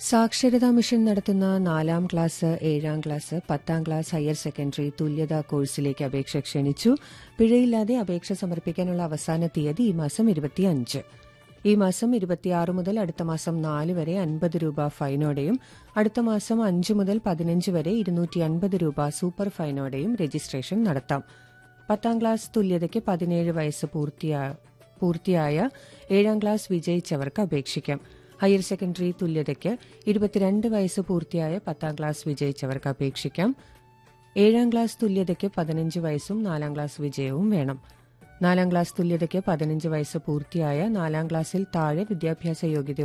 സാക്ഷരതാ മിഷൻ നടത്തുന്ന നാലാം ക്ലാസ് ഏഴാം ക്ലാസ് പത്താം ക്ലാസ് ഹയർ സെക്കൻഡറി തുല്യതാ കോഴ്സിലേക്ക് അപേക്ഷ ക്ഷണിച്ചു പിഴയില്ലാതെ അപേക്ഷ സമർപ്പിക്കാനുള്ള അവസാന തീയതി ഈ മാസം ഇരുപത്തിയഞ്ച് ഈ മാസം ഇരുപത്തിയാറ് മുതൽ അടുത്ത മാസം നാല് വരെ അൻപത് രൂപ ഫൈനോടെയും അടുത്ത മാസം അഞ്ച് മുതൽ പതിനഞ്ച് വരെ ഇരുന്നൂറ്റി അൻപത് രൂപ സൂപ്പർ ഫൈനോടെയും രജിസ്ട്രേഷൻ നടത്താം പത്താം ക്ലാസ് തുല്യതയ്ക്ക് പതിനേഴ് വയസ്സ് പൂർത്തിയാ- പൂർത്തിയായ ഏഴാം ക്ലാസ് വിജയിച്ചവർക്ക് അപേക്ഷിക്കാം ഹയർ സെക്കൻഡറി തുല്യതയ്ക്ക് ഇരുപത്തിരണ്ട് വയസ്സ് പൂർത്തിയായ പത്താം ക്ലാസ് വിജയിച്ചവർക്ക് അപേക്ഷിക്കാം ഏഴാം ക്ലാസ് തുല്യതയ്ക്ക് പതിനഞ്ച് വയസ്സും നാലാം ക്ലാസ് വിജയവും വേണം നാലാം ക്ലാസ് തുല്യതയ്ക്ക് പതിനഞ്ച് വയസ്സ് പൂർത്തിയായ നാലാം ക്ലാസ്സിൽ താഴെ വിദ്യാഭ്യാസ യോഗ്യത